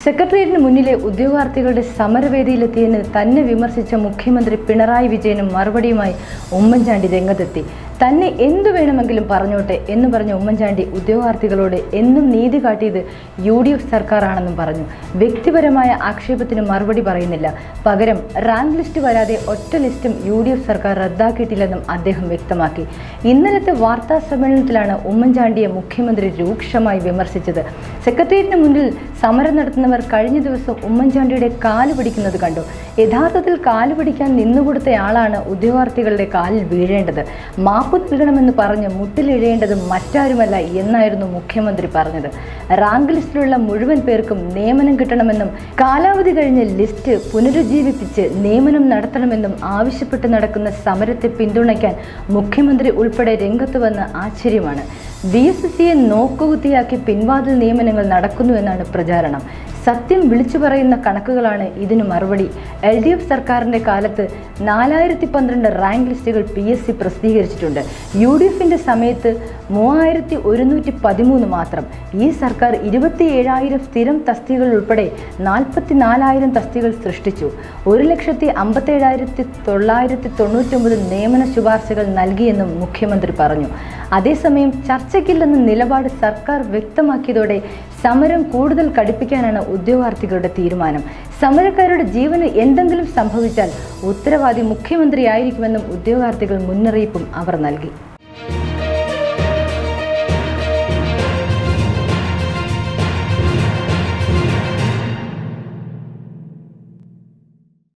സെക്രട്ടേറിയറ്റിന് മുന്നിലെ ഉദ്യോഗാർത്ഥികളുടെ സമരവേദിയിലെത്തിയതിന് തന്നെ വിമർശിച്ച മുഖ്യമന്ത്രി പിണറായി വിജയനും മറുപടിയുമായി ഉമ്മൻചാണ്ടി രംഗത്തെത്തി തന്നെ എന്തു വേണമെങ്കിലും പറഞ്ഞോട്ടെ എന്ന് പറഞ്ഞ ഉമ്മൻചാണ്ടി ഉദ്യോഗാർത്ഥികളോട് എന്നും നീതി കാട്ടിയത് യു ഡി എഫ് സർക്കാരാണെന്നും പറഞ്ഞു വ്യക്തിപരമായ ആക്ഷേപത്തിന് മറുപടി പറയുന്നില്ല പകരം റാങ്ക് ലിസ്റ്റ് വരാതെ ഒറ്റ ലിസ്റ്റും യു ഡി എഫ് സർക്കാർ റദ്ദാക്കിയിട്ടില്ലെന്നും അദ്ദേഹം വ്യക്തമാക്കി ഇന്നലത്തെ വാർത്താ സമ്മേളനത്തിലാണ് ഉമ്മൻചാണ്ടിയെ മുഖ്യമന്ത്രി രൂക്ഷമായി വിമർശിച്ചത് സെക്രട്ടേറിയറ്റിന് മുന്നിൽ സമരം നടത്തുന്നവർ കഴിഞ്ഞ ദിവസം ഉമ്മൻചാണ്ടിയുടെ കാല് പിടിക്കുന്നത് കണ്ടു യഥാർത്ഥത്തിൽ കാല് പിടിക്കാൻ നിന്നുകൊടുത്തയാളാണ് ഉദ്യോഗാർത്ഥികളുടെ കാലിൽ വീഴേണ്ടത് മാപ്പ് നൽകണമെന്ന് പറഞ്ഞ് മുട്ടിലിഴയേണ്ടത് മറ്റാരുമല്ല എന്നായിരുന്നു മുഖ്യമന്ത്രി പറഞ്ഞത് റാങ്ക് ലിസ്റ്റിലുള്ള മുഴുവൻ പേർക്കും നിയമനം കിട്ടണമെന്നും കാലാവധി കഴിഞ്ഞ ലിസ്റ്റ് പുനരുജ്ജീവിപ്പിച്ച് നിയമനം നടത്തണമെന്നും ആവശ്യപ്പെട്ട് നടക്കുന്ന സമരത്തെ പിന്തുണയ്ക്കാൻ മുഖ്യമന്ത്രി ഉൾപ്പെടെ രംഗത്ത് വന്ന് ആശ്ചര്യമാണ് ബി എസ് എസ് സിയെ നോക്കുകുത്തിയാക്കി പിൻവാതിൽ നിയമനങ്ങൾ നടക്കുന്നുവെന്നാണ് പ്രചാരണം സത്യം വിളിച്ചു പറയുന്ന കണക്കുകളാണ് ഇതിനു മറുപടി എൽ ഡി എഫ് സർക്കാരിൻ്റെ കാലത്ത് നാലായിരത്തി പന്ത്രണ്ട് റാങ്ക് ലിസ്റ്റുകൾ പി എസ് സി പ്രസിദ്ധീകരിച്ചിട്ടുണ്ട് യു ഡി എഫിൻ്റെ സമയത്ത് മൂവായിരത്തി ഒരുന്നൂറ്റി പതിമൂന്ന് മാത്രം ഈ സർക്കാർ ഇരുപത്തി ഏഴായിരം സ്ഥിരം തസ്തികൾ ഉൾപ്പെടെ നാൽപ്പത്തി നാലായിരം തസ്തികൾ സൃഷ്ടിച്ചു ഒരു ലക്ഷത്തി അമ്പത്തേഴായിരത്തി തൊള്ളായിരത്തി തൊണ്ണൂറ്റൊമ്പത് നിയമന ശുപാർശകൾ നൽകിയെന്നും മുഖ്യമന്ത്രി പറഞ്ഞു അതേസമയം ചർച്ചയ്ക്കില്ലെന്ന നിലപാട് സർക്കാർ വ്യക്തമാക്കിയതോടെ സമരം കൂടുതൽ കടുപ്പിക്കാനാണ് ഉദ്യോഗാർത്ഥികളുടെ തീരുമാനം സമരക്കാരുടെ ജീവന് എന്തെങ്കിലും സംഭവിച്ചാൽ ഉത്തരവാദി മുഖ്യമന്ത്രിയായിരിക്കുമെന്നും ഉദ്യോഗാർത്ഥികൾ മുന്നറിയിപ്പും അവർ നൽകി